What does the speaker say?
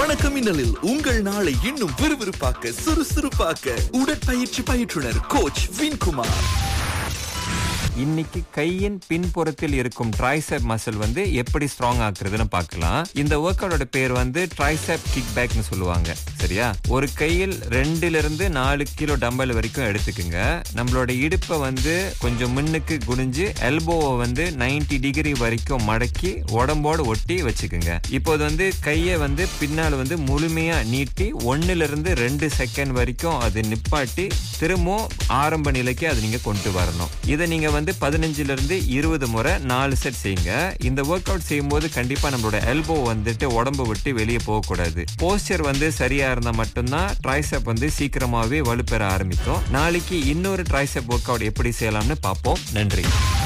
வணக்கம் மின்னலில் உங்கள் நாளை இன்னும் விறுவிறுப்பாக்க சுறுசுறுப்பாக்க உடற்பயிற்சி பயிற்றுனர் கோச் வின்குமார் இன்னைக்கு கையின் பின்புறத்தில் இருக்கும் ட்ரைசெப் மசில் வந்து எப்படி ஸ்ட்ராங் ஆக்குறதுன்னு பார்க்கலாம் இந்த ஒர்க் அவுட்டோட பேர் வந்து ட்ரைசெப் கிக் பேக்னு சொல்லுவாங்க சரியா ஒரு கையில் ரெண்டுல இருந்து நாலு கிலோ டம்பல் வரைக்கும் எடுத்துக்குங்க நம்மளோட இடுப்பை வந்து கொஞ்சம் முன்னுக்கு குனிஞ்சு எல்போவை வந்து 90 டிகிரி வரைக்கும் மடக்கி உடம்போடு ஒட்டி வச்சுக்குங்க இப்போது வந்து கையை வந்து பின்னால் வந்து முழுமையா நீட்டி ஒன்னுல இருந்து ரெண்டு செகண்ட் வரைக்கும் அது நிப்பாட்டி திரும்பவும் ஆரம்ப நிலைக்கு அது நீங்க கொண்டு வரணும் இதை நீங்க வந்து பதினஞ்சுல இருந்து இருபது முறை நாலு செட் செய்யுங்க இந்த ஒர்க் அவுட் செய்யும்போது கண்டிப்பா நம்மளோட எல்போ வந்துட்டு உடம்பு விட்டு வெளியே போகக்கூடாது போஸ்டர் வந்து சரியா இருந்தா மட்டும்தான் ட்ரைசெப் வந்து சீக்கிரமாவே வலுப்பெற ஆரம்பிக்கும் நாளைக்கு இன்னொரு ட்ரைசெப் ஒர்க் அவுட் எப்படி செய்யலாம்னு பார்ப்போம் நன்றி